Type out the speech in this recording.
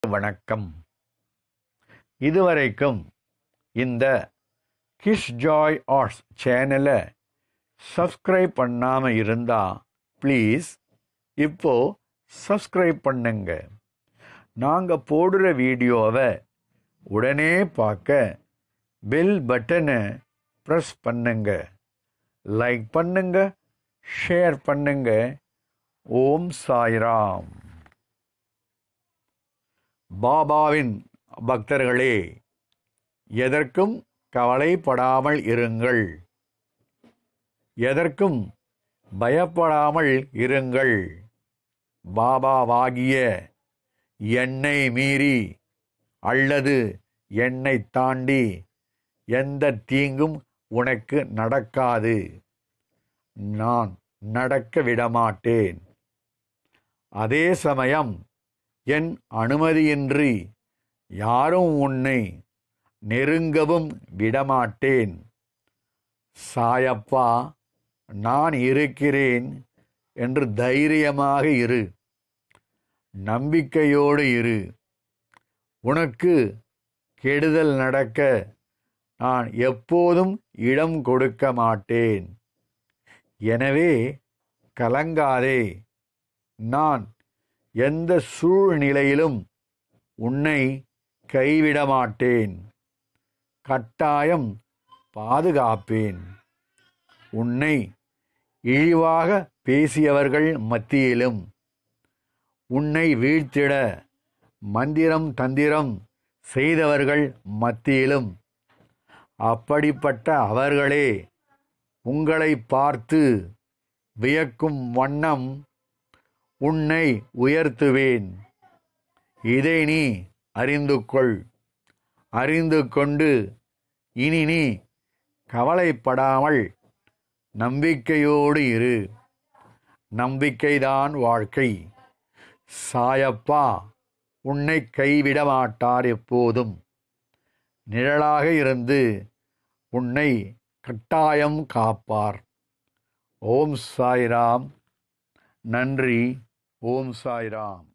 வணக்கம் இதுவரைக்கும் இந்த கிஷ் ஜாய் ஆர்ட்ஸ் சேனலை சப்ஸ்கிரைப் பண்ணாமல் இருந்தால் ப்ளீஸ் இப்போ சப்ஸ்கிரைப் பண்ணுங்க நாங்கள் போடுற வீடியோவை உடனே பார்க்க பெல் பட்டனை ப்ரெஸ் பண்ணுங்க லைக் பண்ணுங்க ஷேர் பண்ணுங்க ஓம் சாய்ராம் பாபாவின் பக்தர்களே எதற்கும் கவலைப்படாமல் இருங்கள் எதற்கும் பயப்படாமல் இருங்கள் பாபாவாகிய என்னை மீறி அல்லது என்னை தாண்டி எந்த தீங்கும் உனக்கு நடக்காது நான் நடக்க விடமாட்டேன் அதே சமயம் என் அனுமதியின்றி யாரும் உன்னை நெருங்கவும் விடமாட்டேன் சாயப்பா நான் இருக்கிறேன் என்று தைரியமாக இரு நம்பிக்கையோடு இரு உனக்கு கெடுதல் நடக்க நான் எப்போதும் இடம் கொடுக்க மாட்டேன் எனவே கலங்காதே நான் எந்த சூழ்நிலையிலும் உன்னை கைவிட மாட்டேன் கட்டாயம் பாதுகாப்பேன் உன்னை இழிவாக பேசியவர்கள் மத்தியிலும் உன்னை வீழ்த்திட மந்திரம் தந்திரம் செய்தவர்கள் மத்தியிலும் அப்படிப்பட்ட அவர்களே உங்களை பார்த்து வியக்கும் வண்ணம் உன்னை உயர்த்துவேன் இதை நீ அறிந்து கொள் அறிந்து கொண்டு இனி நீ கவலைப்படாமல் நம்பிக்கையோடு இரு நம்பிக்கைதான் வாழ்க்கை சாயப்பா உன்னை கைவிட மாட்டார் எப்போதும் நிழலாக இருந்து உன்னை கட்டாயம் காப்பார் ஓம் சாய்ராம் நன்றி ஓம் சாய்ராம்